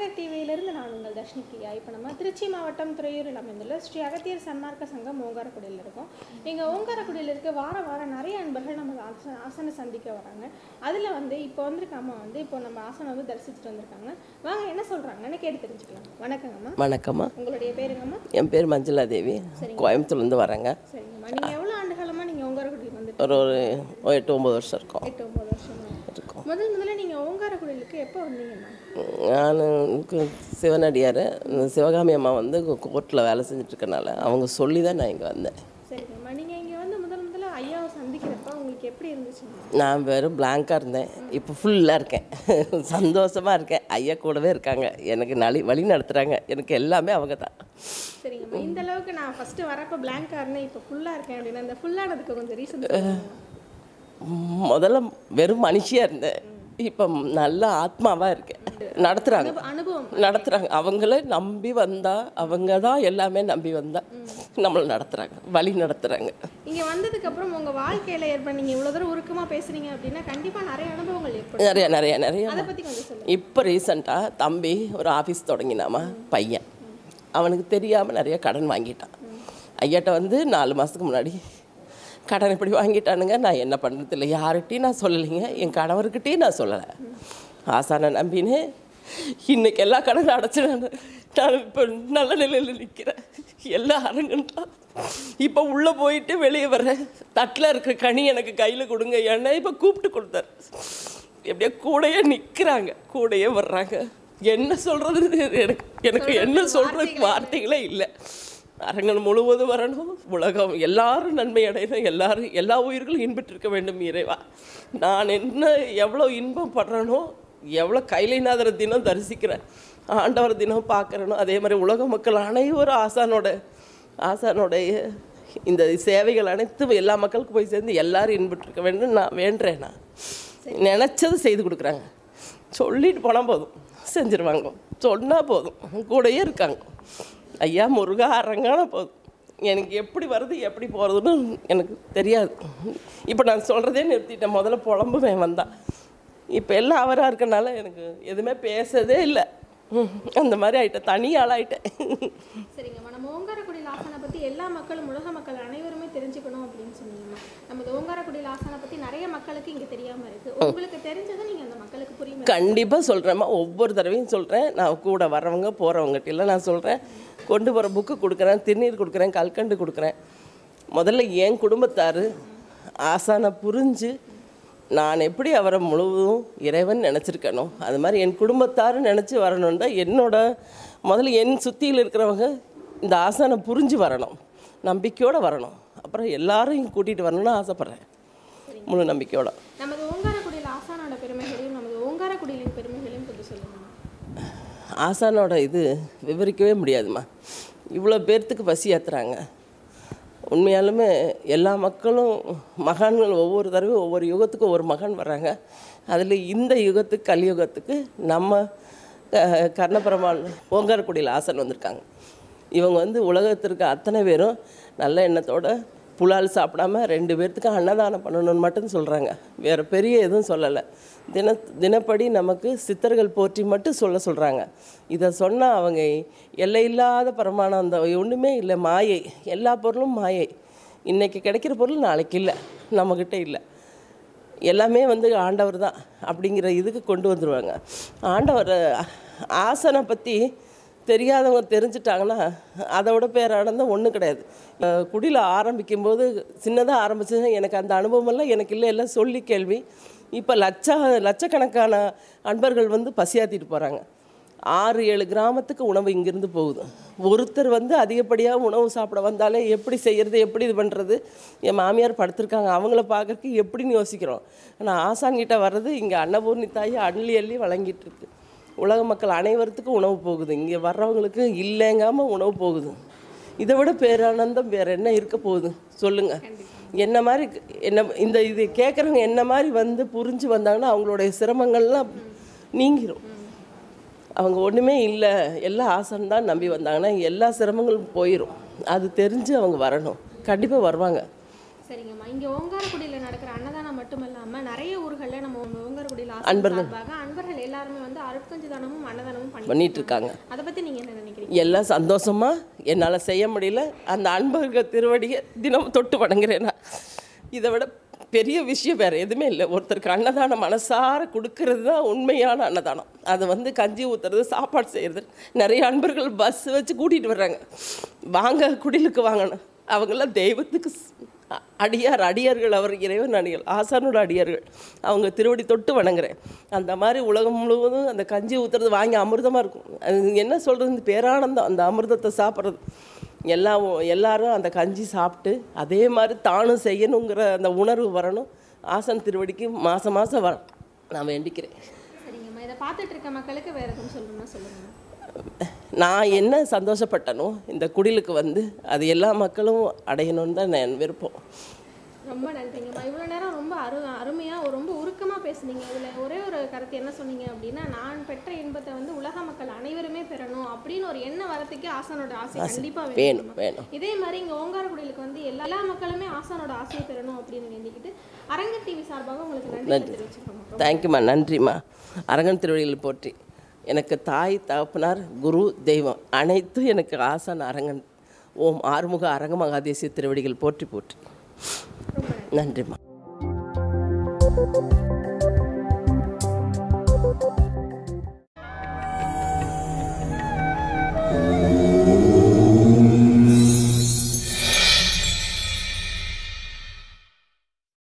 ஜனநாயக டிவியிலிருந்து நான் உங்கள் தர்ஷினி பிரியா இப்போ நம்ம திருச்சி மாவட்டம் துறையூரில் அமைந்துள்ள ஸ்ரீ அகத்தியர் சன்மார்க்க சங்கம் ஓங்காரக்குடியில் இருக்கோம் இங்கே ஓங்காரக்குடியில் இருக்க வார வாரம் நிறைய அன்பர்கள் நம்ம ஆசன ஆசனை சந்திக்க வராங்க அதில் வந்து இப்போ வந்திருக்க அம்மா வந்து இப்போ நம்ம ஆசனை வந்து தரிசிச்சுட்டு வந்திருக்காங்க வாங்க என்ன சொல்கிறாங்கன்னு கேட்டு தெரிஞ்சுக்கலாம் வணக்கங்கம்மா வணக்கம்மா உங்களுடைய பேருங்கம்மா என் பேர் மஞ்சுளா தேவி கோயம்புத்தூர்லேருந்து வரேங்க சரிங்கம்மா நீங்கள் எவ்வளோ ஆண்டுகாலமாக நீங்கள் ஓங்காரக்குடியில் வந்துட்டு ஒரு ஒரு ஒரு எட்டு ஒம்பது வருஷம் இருக்கும் எட்டு ஒம்பது வருஷமா இருக்கும் முதல் முதல்ல நீங்கள் ஓங்காரக்குடிலுக்கு எப்போ வந்தீங்கம்மா நான் எனக்கு சிவனடியார் இந்த சிவகாமி அம்மா வந்து கோர்ட்டில் வேலை செஞ்சுட்டு இருக்கனால அவங்க சொல்லி தான் நான் இங்கே வந்தேன் சரிங்கம்மா நீங்கள் இங்கே வந்து முதல் முதல்ல ஐயாவை சந்திக்கிறப்ப உங்களுக்கு எப்படி இருந்துச்சுங்க நான் வெறும் பிளாங்காக இருந்தேன் இப்போ ஃபுல்லாக இருக்கேன் சந்தோஷமாக இருக்கேன் ஐயா கூடவே இருக்காங்க எனக்கு நலி வழி நடத்துகிறாங்க எனக்கு எல்லாமே அவங்க தான் சரிங்கம்மா இந்த அளவுக்கு நான் ஃபர்ஸ்ட் வரப்ப பிளாங்காக இருந்தேன் இப்போ ஃபுல்லாக இருக்கேன் அப்படின்னா அந்த ஃபுல்லானதுக்கு கொஞ்சம் ரீசன் முதல்ல வெறும் மனுஷியாக இருந்தேன் இப்போ நல்ல ஆத்மாவாக இருக்கேன் நடத்துகிறாங்க அனுபவம் நடத்துகிறாங்க அவங்களே நம்பி வந்தா அவங்க தான் எல்லாமே நம்பி வந்தா நம்மளை நடத்துகிறாங்க வழி நடத்துகிறாங்க இங்கே வந்ததுக்கு அப்புறம் உங்கள் வாழ்க்கையில் ஏற்பட நீங்கள் இவ்வளோ தூரம் உருக்கமாக பேசுறீங்க அப்படின்னா கண்டிப்பாக நிறைய அனுபவங்கள் ஏற்படும் நிறைய நிறைய நிறைய அதை பற்றி கொஞ்சம் சொல்லுங்கள் இப்போ ரீசண்டாக தம்பி ஒரு ஆஃபீஸ் தொடங்கினாமா பையன் அவனுக்கு தெரியாமல் நிறைய கடன் வாங்கிட்டான் ஐயாட்ட வந்து நாலு மாதத்துக்கு முன்னாடி கடன் இப்படி வாங்கிட்டானுங்க நான் என்ன பண்ணுறது இல்லை யார்கிட்டையும் நான் சொல்லலைங்க என் கணவர்கிட்டையும் நான் சொல்லலை ஆசானை நம்பின்னு இன்னைக்கு எல்லா கடனும் அடைச்சு நான் நான் இப்போ நல்ல நிலையில் நிற்கிறேன் எல்லாம் அரங்கன்றான் இப்போ உள்ளே போயிட்டு வெளியே வரேன் தட்டில் இருக்கிற கனி எனக்கு கையில் கொடுங்க ஏன்னா இப்போ கூப்பிட்டு கொடுத்தாரு எப்படியோ கூடயே நிற்கிறாங்க கூடயே வர்றாங்க என்ன சொல்கிறது எனக்கு எனக்கு என்ன சொல்கிறதுக்கு வார்த்தைகளே இல்லை அரங்கன் முழுவதும் வரணும் உலகம் எல்லாரும் நன்மை அடையணும் எல்லாரும் எல்லா உயிர்களும் இன்பற்றிருக்க வேண்டும் இறைவா நான் என்ன எவ்வளோ இன்பம் படுறேனோ எவ்வளோ கைலைநாதர தினம் தரிசிக்கிறேன் ஆண்டவர் தினம் பார்க்குறேனோ அதே மாதிரி உலக மக்கள் அனைவரும் ஆசானோட ஆசானுடைய இந்த சேவைகள் அனைத்தும் எல்லா மக்களுக்கும் போய் சேர்ந்து எல்லாரும் இன்பற்றிருக்க வேண்டும் நான் வேண்டுறேன் நான் நினச்சது செய்து கொடுக்குறாங்க சொல்லிட்டு போனால் போதும் செஞ்சுருவாங்க சொன்னால் போதும் கூடயே இருக்காங்க ஐயா முருகா அரங்கான போதும் எனக்கு எப்படி வருது எப்படி போகிறதுன்னு எனக்கு தெரியாது இப்போ நான் சொல்கிறதே நிறுத்திட்டேன் முதல்ல புலம்புவேன் வந்தான் இப்போ எல்லாம் அவராக இருக்கனால எனக்கு எதுவுமே பேசதே இல்லை அந்த மாதிரி ஆயிட்டேன் தனி ஆளாயிட்டேன் சரிங்கம்மா நம்ம ஓங்காரக்குடியில் ஆசானை பற்றி எல்லா மக்களும் உலக மக்கள் அனைவருமே தெரிஞ்சுக்கணும் அப்படின்னு சொன்னீங்கம்மா நமது ஓங்காரக்குடியில் ஆசானை பற்றி நிறைய மக்களுக்கு இங்கே தெரியாமல் இருக்குது உங்களுக்கு தெரிஞ்சதை நீங்கள் அந்த மக்களுக்கு புரியுமா கண்டிப்பாக சொல்கிறேம்மா ஒவ்வொரு தடவையும் சொல்கிறேன் நான் கூட வர்றவங்க போகிறவங்ககிட்ட நான் சொல்கிறேன் கொண்டு போகிற புக்கு கொடுக்குறேன் திருநீர் கொடுக்குறேன் கல்கண்டு கொடுக்குறேன் முதல்ல என் குடும்பத்தார் ஆசானை புரிஞ்சு நான் எப்படி அவரை முழுவதும் இறைவன் நினச்சிருக்கணும் அது மாதிரி என் குடும்பத்தார் நினச்சி வரணுன்னா என்னோட முதல்ல என் சுற்றியில் இருக்கிறவங்க இந்த ஆசானை புரிஞ்சு வரணும் நம்பிக்கையோடு வரணும் அப்புறம் எல்லாரையும் கூட்டிகிட்டு வரணும்னு ஆசைப்பட்றேன் முழு நம்பிக்கையோட நமது ஓங்காரக்குடியில் ஆசானோட பெருமைகளையும் நமது ஓங்காரக்குடியின் பெருமைகளையும் கொஞ்சம் சொல்லுங்கம்மா ஆசானோட இது விவரிக்கவே முடியாதும்மா இவ்வளோ பேர்த்துக்கு பசி ஏற்றுறாங்க உண்மையாலுமே எல்லா மக்களும் மகான்கள் ஒவ்வொரு தடவையும் ஒவ்வொரு யுகத்துக்கும் ஒவ்வொரு மகான் வர்றாங்க அதில் இந்த யுகத்துக்கு கலியுகத்துக்கு நம்ம அஹ், கர்ணபெருமாள் ஓங்காரக்குடியில் ஆசன் வந்திருக்காங்க இவங்க வந்து உலகத்திற்கு அத்தனை பேரும் நல்ல எண்ணத்தோட புலால் சாப்பிடாம ரெண்டு பேர்த்துக்கு அன்னதானம் பண்ணணும்னு மட்டும் சொல்கிறாங்க வேறு பெரிய எதுவும் சொல்லலை தின தினப்படி நமக்கு சித்தர்கள் போற்றி மட்டும் சொல்ல சொல்கிறாங்க இதை சொன்னால் அவங்க எல்லையில்லாத பரமானந்தம் ஒன்றுமே இல்லை மாயை எல்லா பொருளும் மாயை இன்றைக்கி கிடைக்கிற பொருள் நாளைக்கு இல்லை நம்மக்கிட்ட இல்லை எல்லாமே வந்து ஆண்டவர் தான் அப்படிங்கிற இதுக்கு கொண்டு வந்துடுவாங்க ஆண்டவர் ஆசனை பற்றி தெரியாதவங்க தெரிஞ்சிட்டாங்கன்னா அதோட பேரானந்தம் ஒன்றும் கிடையாது அஹ் குடியில் ஆரம்பிக்கும்போது சின்னதாக ஆரம்பிச்சது எனக்கு அந்த அனுபவமெல்லாம் எனக்கு இல்லை எல்லாம் சொல்லி கேள்வி இப்போ லட்ச லட்சக்கணக்கான அன்பர்கள் வந்து பசியாத்திட்டு போகிறாங்க ஆறு ஏழு கிராமத்துக்கு உணவு இங்கேருந்து போகுது ஒருத்தர் வந்து அதிகப்படியாக உணவு சாப்பிட வந்தாலே எப்படி செய்கிறது எப்படி இது பண்ணுறது என் மாமியார் படுத்திருக்காங்க அவங்கள பார்க்கறக்கு எப்படின்னு யோசிக்கிறோம் ஆனால் ஆசான்கிட்ட வர்றது இங்கே அன்னபூர்ணி தாய் அள்ளி அள்ளி வழங்கிட்டு இருக்கு உலக மக்கள் அனைவரத்துக்கும் உணவு போகுது இங்கே வர்றவங்களுக்கு இல்லைங்காம உணவு போகுது இதை விட பேரானந்தம் வேற என்ன இருக்க போகுது சொல்லுங்க என்ன மாதிரி என்ன இந்த இது கேட்குறவங்க என்ன மாதிரி வந்து புரிஞ்சு வந்தாங்கன்னா அவங்களுடைய சிரமங்கள்லாம் நீங்கிரும் அவங்க ஒன்றுமே இல்லை எல்லா ஆசன் தான் நம்பி வந்தாங்கன்னா எல்லா சிரமங்களும் போயிடும் அது தெரிஞ்சு அவங்க வரணும் கண்டிப்பாக வருவாங்க சரிங்கம்மா இங்க ஓங்காரக்குடியில நடக்கிற அன்னதானம் மட்டும் இல்லாம நிறைய ஊர்கள்ல நம்ம ஓங்காரக்குடியில அன்பர்கள். சார்பாக அன்பர்கள் எல்லாருமே வந்து அருட்கஞ்சி தானமும் அன்னதானமும் பண்ணி பண்ணிட்டு இருக்காங்க அதை பத்தி நீங்க என்ன நினைக்கிறீங்க எல்லாம் சந்தோஷமாக என்னால் செய்ய முடியல அந்த அன்பர்கள் திருவடியை தினம் தொட்டு வணங்குறேன் நான் இதை விட பெரிய விஷயம் வேறு எதுவுமே இல்லை ஒருத்தருக்கு அன்னதானம் மனசார கொடுக்கறது தான் உண்மையான அன்னதானம் அதை வந்து கஞ்சி ஊற்றுறது சாப்பாடு செய்கிறது நிறைய அன்பர்கள் பஸ் வச்சு கூட்டிகிட்டு வர்றாங்க வாங்க குடிலுக்கு வாங்கணும் அவங்கெல்லாம் தெய்வத்துக்கு ஸ்- அ- அடியார் அடியார்கள் அவர் இறைவன் அடிகள் ஆசானோட அடியார்கள் அவங்க திருவடி தொட்டு வணங்குறேன் அந்த மாதிரி உலகம் முழுவதும் அந்த கஞ்சி ஊற்றுறது வாங்கி அமிர்தமாக இருக்கும் அது என்ன சொல்கிறது இந்த பேரானந்தம் அந்த அமிர்தத்தை சாப்பிட்றது எல்லாம் எல்லாரும் அந்த கஞ்சி சாப்பிட்டு அதே மாதிரி தானும் செய்யணுங்கிற அந்த உணர்வு வரணும் ஆசன் திருவடிக்கு மாதம் மாதம் வர நான் வேண்டிக்கிறேன் சரிங்கம்மா இதை பார்த்துட்டு இருக்க மக்களுக்கு வேற எதுவும் சொல்லணும்னா சொல்லுங்க நான் என்ன சந்தோஷப்பட்டனோ இந்த குடிலுக்கு வந்து அது எல்லா மக்களும் அடையணும்னு தான் நான் விருப்பம் ரொம்ப நன்றிங்கம்மா இவ்வளோ நேரம் ரொம்ப அரு அருமையாக ரொம்ப உருக்கமாக பேசுனீங்க இதில் ஒரே ஒரு கருத்து என்ன சொன்னீங்க அப்படின்னா நான் பெற்ற இன்பத்தை வந்து உலக மக்கள் அனைவருமே பெறணும் அப்படின்னு ஒரு எண்ணம் வரத்துக்கே ஆசானோட ஆசை கண்டிப்பாக வேணும் வேணும் இதே மாதிரி இங்கே ஓங்காரக்குடிலுக்கு வந்து எல்லா எல்லா மக்களுமே ஆசானோட ஆசையை பெறணும் அப்படின்னு வேண்டிக்கிட்டு அரங்க டிவி சார்பாக உங்களுக்கு நன்றி தெரிவிச்சுக்கோங்க தேங்க்யூம்மா நன்றிம்மா அரங்கன் திருவடியில் போற்றி எனக்கு தாய் தகப்பனார் குரு தெய்வம் அனைத்தும் எனக்கு ஆசான் அரங்கன் ஓம் ஆறுமுக அரங்க மகாதேசிய திருவடிகள் போற்றி போற்றி நன்றிம்மா